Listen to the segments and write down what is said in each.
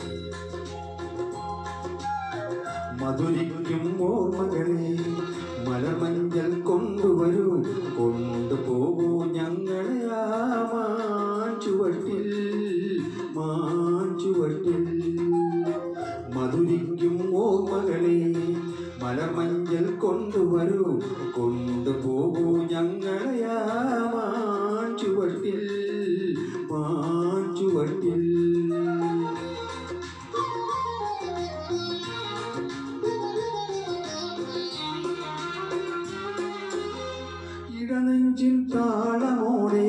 മധുരിക്കും ഓർമ്മകളെ മലമഞ്ചൽ കൊണ്ടുവരൂ കൊണ്ടുപോകൂ ഞങ്ങളെ ആ മാഞ്ചുവട്ടിൽ മാഞ്ചുവട്ടിൽ മധുരിക്കും ഓർമ്മകളെ മലമഞ്ചൽ കൊണ്ടുവരൂ കൊണ്ടുപോകൂ ഞങ്ങളെ ആ മാഞ്ചുവട്ടിൽ മാഞ്ചുവട്ടിൽ ഇടനെഞ്ചിൻ താളമോടെ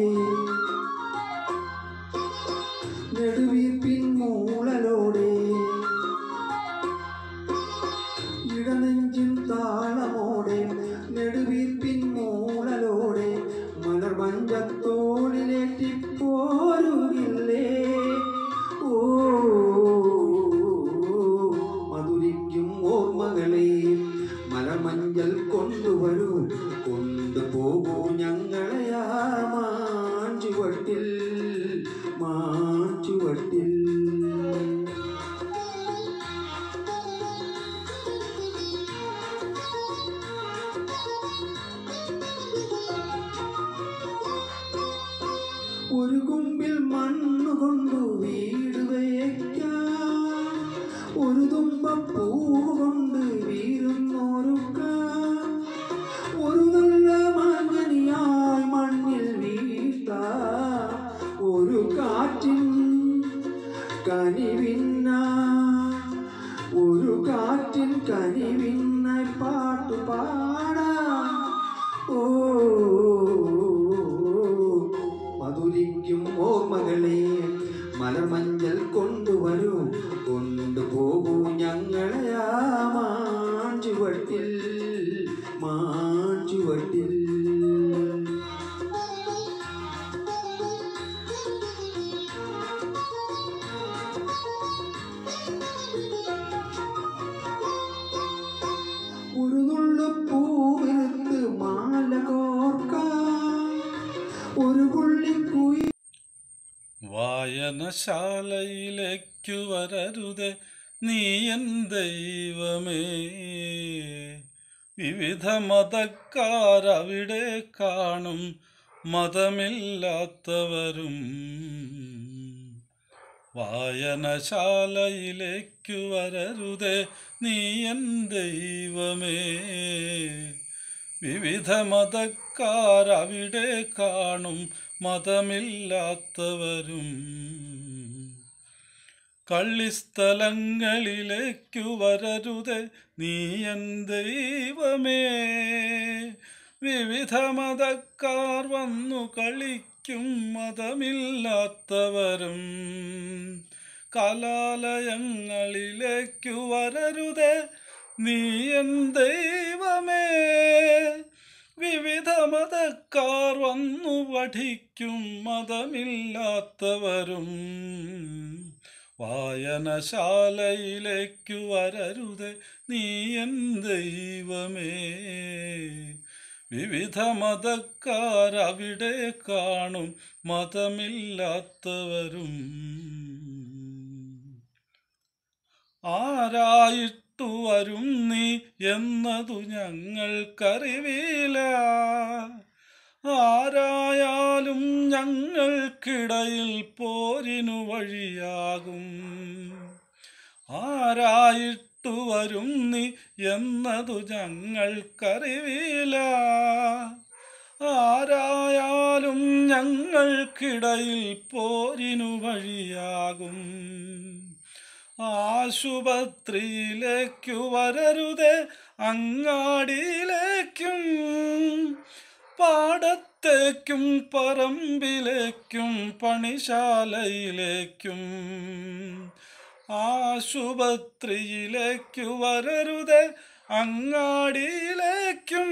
നെടുവീർപ്പിൻ മൂളലോടെ ഇടനെഞ്ചിൻ താളമോടെ നെടുവീർപ്പിൻ മൂളലോടെ മലർമഞ്ചത്തോടിലേറ്റിപ്പോരുകില്ലേ ഓ മധുരിക്കും ഓർമ്മകളെ മലമഞ്ചൽ കൊണ്ടുവരൂ കൊണ്ടുപോകൂ ഞങ്ങളെ ആ മാഞ്ചുവട്ടിൽ മാഞ്ചുവട്ടിൽ ഒരു കുമ്പിൽ മണ്ണുകൊണ്ടു വീട് വയ്ക്കാൻ ഒരു തുമ്പപ്പൂ കൊണ്ട് വീരുന്നോരുക്കാൻ ഒരു നല്ല മാങ്ങനിയായി മണ്ണിൽ വീഴ്ത്താൻ ഒരു കാറ്റിൻ കനിവിന്ന ഒരു കാറ്റിൻ കനിവിന്നായി പാട്ടു പാടാം ഓ മധുരിക്കും ഓർമ്മകളെ മലമഞ്ചൽ കൊണ്ടുവരൂ കൊണ്ടുപോകൂ ഞങ്ങളെ ആ മാഞ്ചുവട്ടിൽ മാഞ്ചുവട്ടിൽ ഒരു നുള്ളു പൂവിരുത്ത് മാല കോർക്കാൻ ഒരു പുള്ളിക്കുയി വായനശാലയിലേക്കു വരരുതേ നീ എൻ ദൈവമേ വിവിധ മതക്കാരവിടെ കാണും മതമില്ലാത്തവരും വായനശാലയിലേക്കു വരരുതേ നീ എൻ ദൈവമേ വിവിധ മതക്കാരവിടെ കാണും മതമില്ലാത്തവരും കള്ളിസ്ഥലങ്ങളിലേക്കു വരരുതേ നീ എൻ ദൈവമേ വിവിധ മതക്കാർ വന്നു കളിക്കും മതമില്ലാത്തവരും കലാലയങ്ങളിലേക്കു വരരുതേ നീ എൻ ദൈവമേ വിവിധ മതക്കാർ വന്നു പഠിക്കും മതമില്ലാത്തവരും വായനശാലയിലേക്കു വരരുതേ നീ എൻ ദൈവമേ വിവിധ മതക്കാർ അവിടെ കാണും മതമില്ലാത്തവരും ആരായിട്ടു വരും നീ എന്നതു ഞങ്ങൾക്കറിവില്ല ആരായാലും ഞങ്ങൾക്കിടയിൽ പോരിനു വഴിയാകും ആരായിട്ടു വരും നീ എന്നതു ഞങ്ങൾക്കറിവില്ല ആരായാലും ഞങ്ങൾക്കിടയിൽ പോരിനു വഴിയാകും ആശുപത്രിയിലേക്കു വരരുതേ അങ്ങാടിയിലേക്കും പാടത്തേക്കും പറമ്പിലേക്കും പണിശാലയിലേക്കും ആശുപത്രിയിലേക്കു വരരുതേ അങ്ങാടിയിലേക്കും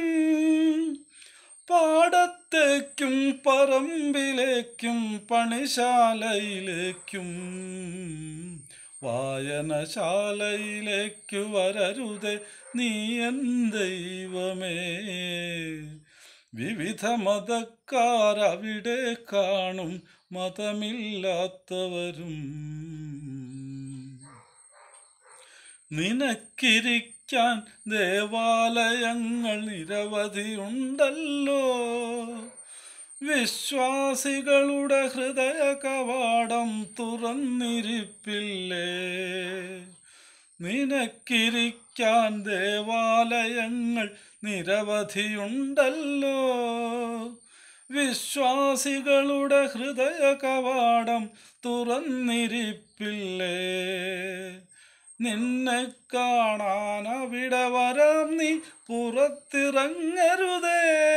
പാടത്തേക്കും പറമ്പിലേക്കും പണിശാലയിലേക്കും വായനശാലയിലേക്കു വരരുതേ നീ എൻ ദൈവമേ വിവിധ മതക്കാർ അവിടെ കാണും മതമില്ലാത്തവരും നിനക്കിരിക്കാൻ ദേവാലയങ്ങൾ നിരവധിയുണ്ടല്ലോ വിശ്വാസികളുടെ ഹൃദയ കവാടം തുറന്നിരിപ്പില്ലേ നിനക്കിരിക്കാൻ ദേവാലയങ്ങൾ നിരവധിയുണ്ടല്ലോ വിശ്വാസികളുടെ ഹൃദയ കവാടം തുറന്നിരിപ്പില്ലേ നിന്നെ കാണാൻ അവിടെ വരാം നീ പുറത്തിറങ്ങരുതേ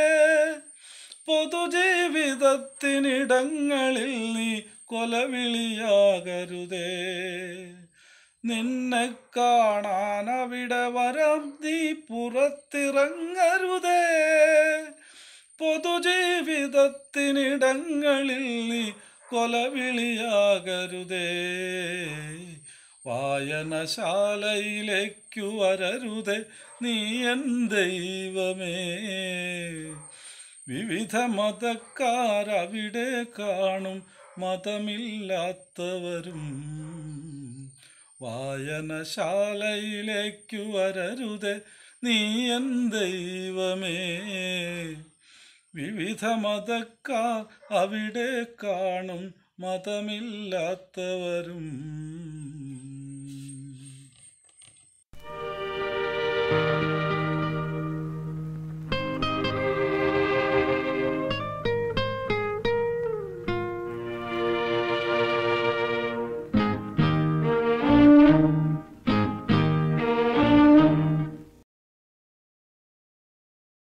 പൊതുജീവിതത്തിനിടങ്ങളിൽ നീ കൊലവിളിയാകരുതേ നിന്നെ കാണാൻ അവിടെ വരാം നീ പുറത്തിറങ്ങരുതേ പൊതുജീവിതത്തിനിടങ്ങളിൽ നീ കൊലവിളിയാകരുതേ വായനശാലയിലേക്കു വരരുതേ നീ എൻ ദൈവമേ വിവിധ മതക്കാരവിടെ കാണും മതമില്ലാത്തവരും വായനശാലയിലേക്കു വരരുതേ നീ എൻ ദൈവമേ വിവിധ മതക്കാർ അവിടെ കാണും മതമില്ലാത്തവരും